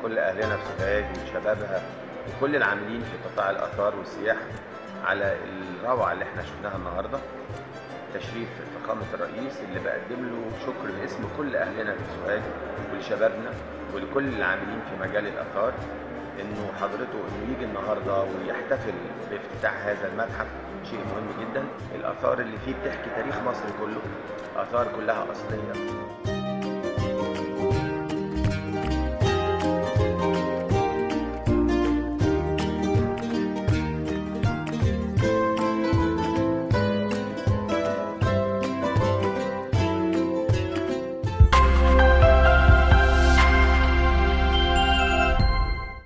كل اهلنا في سوهاج وشبابها وكل العاملين في قطاع الاثار والسياحه على الروعه اللي احنا شفناها النهارده تشريف فخامه الرئيس اللي بقدم له شكر باسم كل اهلنا في سوهاج ولشبابنا ولكل العاملين في مجال الاثار انه حضرته انه يجي النهارده ويحتفل بافتتاح هذا المتحف شيء مهم جدا الاثار اللي فيه بتحكي تاريخ مصر كله اثار كلها اصليه